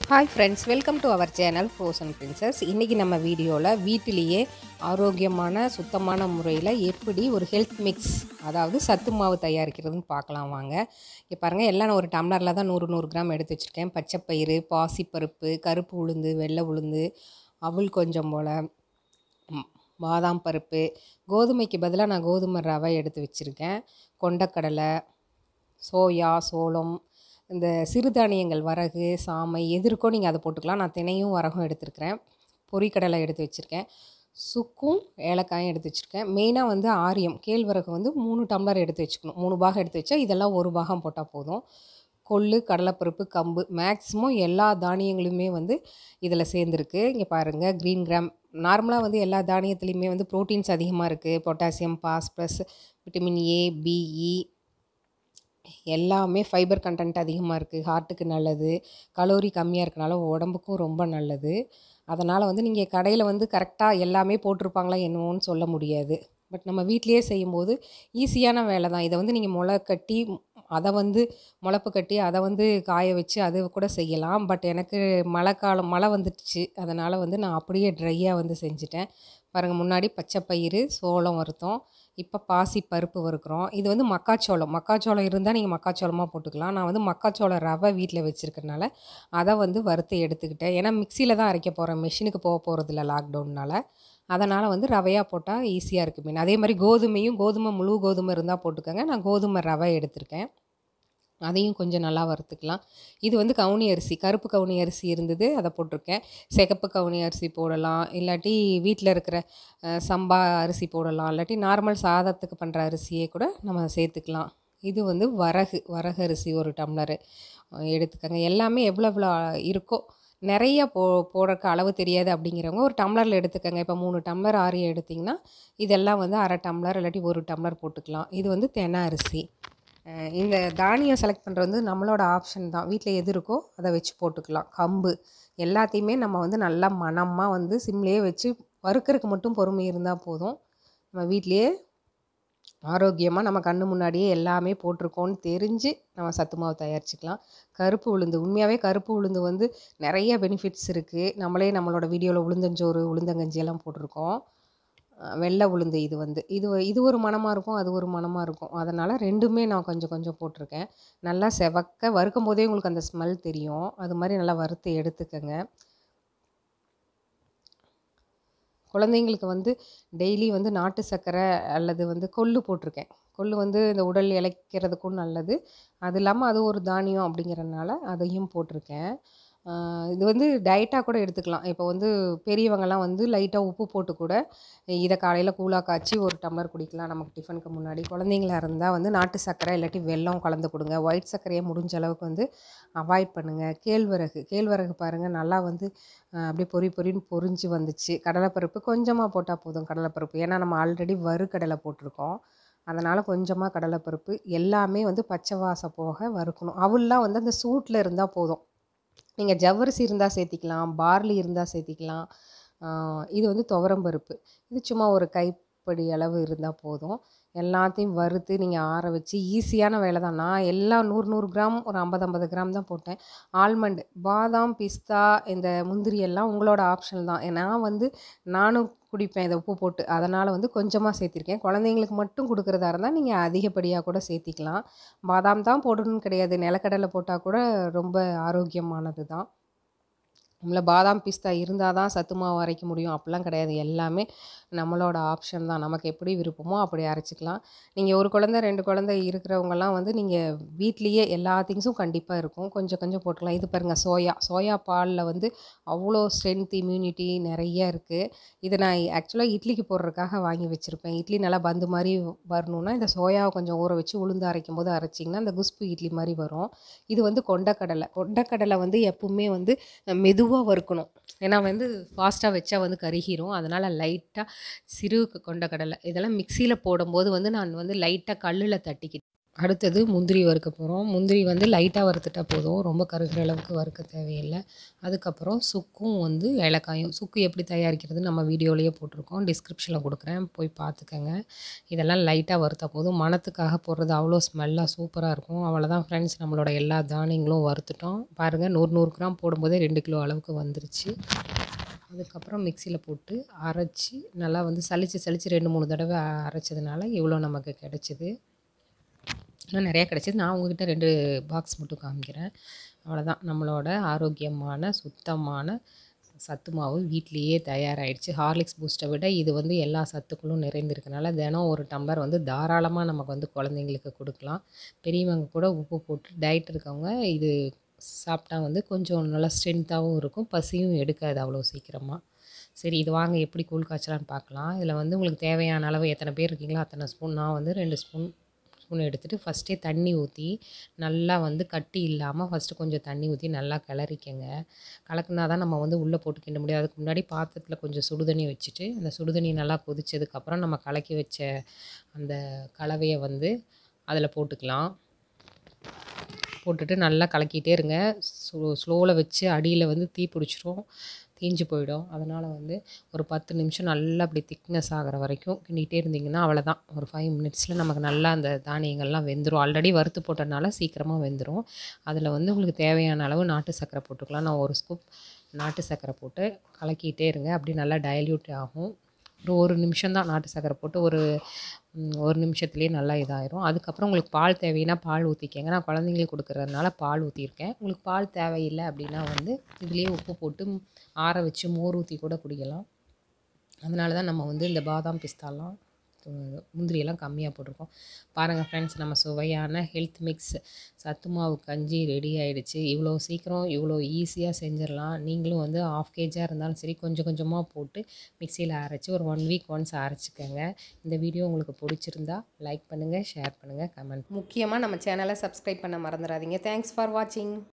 hi friends welcome to our channel frozen princess இன்றைக்கி நம்ம வீடியோவில் வீட்டிலேயே ஆரோக்கியமான சுத்தமான முறையில் எப்படி ஒரு ஹெல்த் மிக்ஸ் அதாவது சத்து மாவு தயாரிக்கிறதுன்னு பார்க்கலாம் வாங்க இங்கே பாருங்கள் எல்லாம் நான் ஒரு டம்ளரில் தான் நூறு நூறு கிராம் எடுத்து வச்சுருக்கேன் பச்சைப்பயிறு பாசிப்பருப்பு கருப்பு உளுந்து வெள்ளை உளுந்து அவல் கொஞ்சம் போல் ம், பாதாம் பருப்பு கோதுமைக்கு பதிலாக நான் கோதுமை ரவை எடுத்து வச்சுருக்கேன் கொண்டக்கடலை சோயா சோளம் இந்த சிறுதானியங்கள் வரகு சாமை எது இருக்கோ நீங்கள் அதை போட்டுக்கலாம் நான் தினையும் வரகும் எடுத்துருக்கிறேன் பொரிக்கடலை எடுத்து வச்சுருக்கேன் சுக்கும் ஏலக்காயும் எடுத்து வச்சுருக்கேன் மெயினாக வந்து ஆரியம் கேழ்வரகு வந்து மூணு டம்ளர் எடுத்து வச்சுக்கணும் மூணு பாகம் எடுத்து வச்சா இதெல்லாம் ஒரு பாகம் போட்டால் போதும் கொள்ளு கடலைப்பருப்பு கம்பு மேக்ஸிமம் எல்லா தானியங்களுமே வந்து இதில் சேர்ந்துருக்கு இங்கே பாருங்கள் க்ரீன் கிராம் நார்மலாக வந்து எல்லா தானியத்துலேயுமே வந்து ப்ரோட்டீன்ஸ் அதிகமாக இருக்குது potassium phosphorus vitamin A B E எல்லாமே ஃபைபர் கண்டென்ட் அதிகமாக இருக்குது ஹார்ட்டுக்கு நல்லது கலோரி கம்மியாக இருக்கனால உடம்புக்கும் ரொம்ப நல்லது அதனால் வந்து நீங்கள் கடையில் வந்து கரெக்டாக எல்லாமே போட்டிருப்பாங்களா என்னவோன்னு சொல்ல முடியாது பட் நம்ம வீட்டிலேயே செய்யும்போது ஈஸியான வேலை தான் இதை வந்து நீங்கள் முளை கட்டி அதை வந்து முளப்பு கட்டி அதை வந்து காய வச்சு அது கூட செய்யலாம் பட் எனக்கு மழை காலம் மழை வந்துடுச்சு அதனால் வந்து நான் அப்படியே ட்ரையாக வந்து செஞ்சுட்டேன் பாருங்கள் முன்னாடி பச்சை பயிறு சோளம் வறுத்தோம் இப்போ பாசி பருப்பு வறுக்கிறோம் இது வந்து மக்காச்சோளம் மக்காச்சோளம் இருந்தால் நீங்கள் மக்காச்சோளமாக போட்டுக்கலாம் நான் வந்து மக்காச்சோளம் ரவை வீட்டில் வச்சுருக்கனால அதை வந்து வறுத்து எடுத்துக்கிட்டேன் ஏன்னா மிக்சியில் தான் அரைக்க போகிறேன் மிஷினுக்கு போக போகிறதில்ல லாக்டவுன்னால் அதனால் வந்து ரவையாக போட்டால் ஈஸியாக இருக்குது மீன் அதே மாதிரி கோதுமையும் கோதுமை முழு கோதுமை இருந்தால் போட்டுக்கோங்க நான் கோதுமை ரவை எடுத்திருக்கேன் அதையும் கொஞ்சம் நல்லா வறுத்துக்கலாம் இது வந்து கவுனி அரிசி கருப்பு கவுனி அரிசி இருந்தது அதை போட்டிருக்கேன் சிகப்பு கவுனி அரிசி போடலாம் இல்லாட்டி வீட்டில் இருக்கிற அஹ், சம்பா அரிசி போடலாம் இல்லாட்டி நார்மல் சாதத்துக்கு பண்ணுற அரிசியே கூட நம்ம சேர்த்துக்கலாம் இது வந்து வரகு வரகு அரிசி ஒரு டம்ளரு அஹ், எடுத்துக்கோங்க எல்லாமே எவ்வளோ எவ்வளோ இருக்கோ நிறைய போ போடுறக்கு அளவு தெரியாது அப்படிங்கிறவங்க ஒரு டம்ளரில் எடுத்துக்கோங்க இப்போ மூணு டம்ளர் ஆரி எடுத்திங்கன்னா இதெல்லாம் வந்து அரை டம்ளர் இல்லாட்டி ஒரு டம்ளர் போட்டுக்கலாம் இது வந்து தென அரிசி அஹ் இந்த தானியம் செலக்ட் பண்ணுறது வந்து நம்மளோட ஆப்ஷன் தான் வீட்டில் எது இருக்கோ அதை வச்சு போட்டுக்கலாம் கம்பு எல்லாத்தையுமே நம்ம வந்து நல்லா மணமாக வந்து சிம்லேயே வச்சு வறுக்கறதுக்கு மட்டும் பொறுமை இருந்தால் போதும் நம்ம வீட்டிலேயே ஆரோக்கியமாக நம்ம கண்ணு முன்னாடியே எல்லாமே போட்டிருக்கோன்னு தெரிஞ்சு நம்ம சத்து மாவு தயாரிச்சுக்கலாம் கருப்பு உளுந்து உண்மையாகவே கருப்பு உளுந்து வந்து நிறைய பெனிஃபிட்ஸ் இருக்குது நம்மளே நம்மளோட வீடியோவில் உளுந்தஞ்சோறு உளுந்தங்கஞ்சி எல்லாம் போட்டிருக்கோம் அஹ் வெள்ளை உளுந்து இது வந்து இது ஒ- இது ஒரு மணமாக இருக்கும் அது ஒரு மணமாக இருக்கும் அதனால் ரெண்டுமே நான் கொஞ்சம் கொஞ்சம் போட்டிருக்கேன் நல்லா செவக்க வறுக்கும் போதே உங்களுக்கு அந்த ஸ்மெல் தெரியும் அது மாதிரி நல்லா வறுத்து எடுத்துக்கங்க குழந்தைங்களுக்கு வந்து டெய்லி வந்து நாட்டு சர்க்கரை அல்லது வந்து கொள்ளு போட்டிருக்கேன் கொள்ளு வந்து இந்த உடல் இளைக்கிறதுக்கும் நல்லது அது இல்லாமல் அது ஒரு தானியம் அப்படிங்கிறனால அதையும் போட்டிருக்கேன் ஆஹ் இது வந்து டயட்டாக கூட எடுத்துக்கலாம் இப்போ வந்து பெரியவங்கலாம் வந்து லைட்டாக உப்பு போட்டு கூட இதை காலையில் கூழாக காய்ச்சி ஒரு டம்ளர் குடிக்கலாம் நமக்கு டிஃபனுக்கு முன்னாடி குழந்தைங்களா இருந்தால் வந்து நாட்டு சர்க்கரை இல்லாட்டி வெல்லம் கலந்து கொடுங்க ஒயிட் சர்க்கரையை முடிஞ்ச அளவுக்கு வந்து அவாய்ட் பண்ணுங்கள் கேழ்வரகு கேழ்வரகு பாருங்கள் நல்லா வந்து ஆஹ் அப்படியே பொறி பொறின்னு பொரிஞ்சு வந்துச்சு கடலைப்பருப்பு கொஞ்சமாக போட்டால் போதும் கடலைப்பருப்பு ஏன்னா நம்ம ஆல்ரெடி வறுக்கடலை போட்டிருக்கோம் அதனால் கொஞ்சமாக கடலைப்பருப்பு எல்லாமே வந்து பச்சை வாசம் போக வறுக்கணும் அவல்லாம் வந்து அந்த சூட்டில் இருந்தால் போதும் நீங்கள் ஜவ்வரிசி இருந்தால் சேர்த்திக்கலாம் பார்லி இருந்தால் சேர்த்திக்கலாம் ஆஹ் இது வந்து துவரம்பருப்பு இது சும்மா ஒரு கைப்படி அளவு இருந்தால் போதும் எல்லாத்தையும் வறுத்து நீங்கள் ஆற வச்சு ஈஸியான வேலை தான் நான் எல்லாம் நூறு நூறு கிராம் ஒரு ஐம்பது ஐம்பது கிராம் தான் போட்டேன் ஆல்மண்ட் பாதாம் பிஸ்தா இந்த முந்திரி எல்லாம் உங்களோட ஆப்ஷன் தான் நான் வந்து நானும் குடிப்பேன் இதை உப்பு போட்டு அதனால் வந்து கொஞ்சமாக சேர்த்திருக்கேன் குழந்தைங்களுக்கு மட்டும் கொடுக்குறதா இருந்தால் நீங்கள் அதிகப்படியாக கூட சேர்த்திக்கலாம் பாதாம் தான் போடணும்னு கிடையாது நிலக்கடலை போட்டால் கூட ரொம்ப ஆரோக்கியமானது தான் நம்மள பாதாம் பிஸ்தா இருந்தால் தான் சத்து மாவு அரைக்க முடியும் அப்படிலாம் கிடையாது எல்லாமே நம்மளோட ஆப்ஷன் தான் நமக்கு எப்படி விருப்பமோ அப்படி அரைச்சிக்கலாம் நீங்கள் ஒரு குழந்தை ரெண்டு குழந்தை இருக்கிறவங்கலாம் வந்து நீங்கள் வீட்லேயே எல்லா திங்ஸும் கண்டிப்பாக இருக்கும் கொஞ்சம் கொஞ்சம் போட்டுக்கலாம் இது பாருங்கள் சோயா சோயா பாலில் வந்து அவ்வளோ ஸ்ட்ரென்த் இம்யூனிட்டி நிறைய இருக்குது இதை நான் ஆக்சுவலாக இட்லிக்கு போடுறதுக்காக வாங்கி வச்சுருப்பேன் இட்லி நல்லா பந்து மாதிரி வரணுன்னா இந்த சோயாவை கொஞ்சம் ஊற வச்சு உளுந்து அரைக்கும் போது அரைச்சிங்கன்னா அந்த குஸ்பு இட்லி மாதிரி வரும் இது வந்து கொண்டக்கடலை கொண்டக்கடலை வந்து எப்பவுமே வந்து மெதுவாக வறுக்கணும் ஏன்னா வந்து ஃபாஸ்ட்டாக வச்சா வந்து கருகிரும் அதனால் லைட்டாக சிறு கொண்டக்கடலை இதெல்லாம் மிக்சியில் போடும்போது வந்து நான் வந்து லைட்டாக கல்லில் தட்டிக்கிட்டேன் அடுத்தது முந்திரி வறுக்க போகிறோம் முந்திரி வந்து லைட்டாக வறுத்துட்டா போதும் ரொம்ப கருகிற அளவுக்கு வறுக்க தேவையில்லை அதுக்கப்புறம் சுக்கும் வந்து ஏலக்காயும் சுக்கு எப்படி தயாரிக்கிறது நம்ம வீடியோலேயே போட்டிருக்கோம் டிஸ்கிரிப்ஷனில் கொடுக்குறேன் போய் பார்த்துக்கங்க இதெல்லாம் லைட்டாக வறுத்தா போதும் மணத்துக்காக போடுறது அவ்வளோ ஸ்மெல்லாக சூப்பராக இருக்கும் அவ்வளோதான் ஃப்ரெண்ட்ஸ் நம்மளோட எல்லா தானியங்களும் வறுத்துட்டோம் பாருங்கள் நூறு நூறு கிராம் போடும்போதே ரெண்டு கிலோ அளவுக்கு வந்துருச்சு அதுக்கப்புறம் மிக்சியில் போட்டு அரைச்சி நல்லா வந்து சலிச்சு சலிச்சு ரெண்டு மூணு தடவை அரைச்சதுனால இவ்வளோ நமக்கு கிடச்சிது இன்னும் நிறையா கிடச்சிது நான் உங்ககிட்ட ரெண்டு பாக்ஸ் மட்டும் காமிக்கிறேன் அவ்வளோதான் நம்மளோட ஆரோக்கியமான சுத்தமான சத்து மாவு வீட்லேயே தயாராகிடுச்சு ஹார்லிக்ஸ் பூஸ்ட்டை விட இது வந்து எல்லா சத்துக்களும் நிறைந்திருக்கனால தினம் ஒரு டம்ளர் வந்து தாராளமாக நமக்கு வந்து குழந்தைங்களுக்கு கொடுக்கலாம் பெரியவங்க கூட உப்பு போட்டு டயட் இருக்கவங்க இது சாப்பிட்டா வந்து கொஞ்சம் நல்லா ஸ்ட்ரென்த்தாகவும் இருக்கும் பசியும் எடுக்காது அவ்வளோ சீக்கிரமாக சரி இது வாங்க எப்படி கூழ் காய்ச்சலான்னு பார்க்கலாம் இதில் வந்து உங்களுக்கு தேவையான அளவு எத்தனை பேர் இருக்கீங்களோ அத்தனை ஸ்பூன் நான் வந்து ரெண்டு ஸ்பூன் ஸ்பூன் எடுத்துகிட்டு ஃபஸ்ட்டே தண்ணி ஊற்றி நல்லா வந்து கட்டி இல்லாமல் ஃபஸ்ட்டு கொஞ்சம் தண்ணி ஊற்றி நல்லா கிளறிக்கங்க கலக்குனா தான் நம்ம வந்து உள்ளே போட்டு கிண்ட முடியும் அதுக்கு முன்னாடி பாத்திரத்தில் கொஞ்சம் சுடுதண்ணி வச்சுட்டு அந்த சுடுதண்ணி நல்லா கொதிச்சதுக்கப்புறம் நம்ம கலக்கி வச்ச அந்த கலவையை வந்து அதில் போட்டுக்கலாம் போட்டுட்டு நல்லா கலக்கிட்டே இருங்க ஸ்லோ ஸ்லோவில் வச்சு அடியில் வந்து தீ பிடிச்சிரும் தீஞ்சு போயிடும் அதனால் வந்து ஒரு பத்து நிமிஷம் நல்லா அப்படி திக்னஸ் ஆகிற வரைக்கும் கிண்டிகிட்டே இருந்தீங்கன்னா அவ்வளோதான் ஒரு ஃபைவ் மினிட்ஸில் நமக்கு நல்லா அந்த தானியங்கள்லாம் வெந்துடும் ஆல்ரெடி வறுத்து போட்டனால சீக்கிரமாக வெந்துடும் அதில் வந்து உங்களுக்கு தேவையான அளவு நாட்டு சர்க்கரை போட்டுக்கலாம் நான் ஒரு ஸ்கூப் நாட்டு சர்க்கரை போட்டு கலக்கிட்டே இருங்க அப்படி நல்லா டைல்யூட் ஆகும் ஒரு ஒரு நிமிஷம் தான் நாட்டு சர்க்கரை போட்டு ஒரு ம், ஒரு நிமிஷத்துலேயே நல்லா இதாயிரும் அதுக்கப்புறம் உங்களுக்கு பால் தேவைன்னா பால் ஊற்றிக்கங்க நான் குழந்தைங்களுக்கு கொடுக்குறதுனால பால் ஊற்றிருக்கேன் உங்களுக்கு பால் தேவையில்லை அப்படின்னா வந்து இதுலேயே உப்பு போட்டு ம், ஆற வச்சு மோர் ஊற்றி கூட குடிக்கலாம் அதனால தான் நம்ம வந்து இந்த பாதாம் பிஸ்தாலாம் து- முந்திரியெல்லாம் கம்மியாக போட்டிருக்கோம் பாருங்கள் ஃப்ரெண்ட்ஸ் நம்ம சுவையான ஹெல்த் மிக்ஸ் சத்து மாவு கஞ்சி ரெடி ஆயிடுச்சு இவ்வளோ சீக்கிரம் இவ்வளோ ஈஸியாக செஞ்சிடலாம் நீங்களும் வந்து ஆஃப் கேஜாக இருந்தாலும் சரி கொஞ்சம் கொஞ்சமாக போட்டு மிக்சியில் அரைச்சி ஒரு ஒன் வீக் ஒன்ஸ் அரைச்சிக்கோங்க இந்த வீடியோ உங்களுக்கு பிடிச்சிருந்தா லைக் பண்ணுங்கள் ஷேர் பண்ணுங்கள் கமெண்ட் முக்கியமாக நம்ம சேனலை சப்ஸ்கிரைப் பண்ண மறந்துடாதீங்க தேங்க்ஸ் ஃபார் வாட்சிங்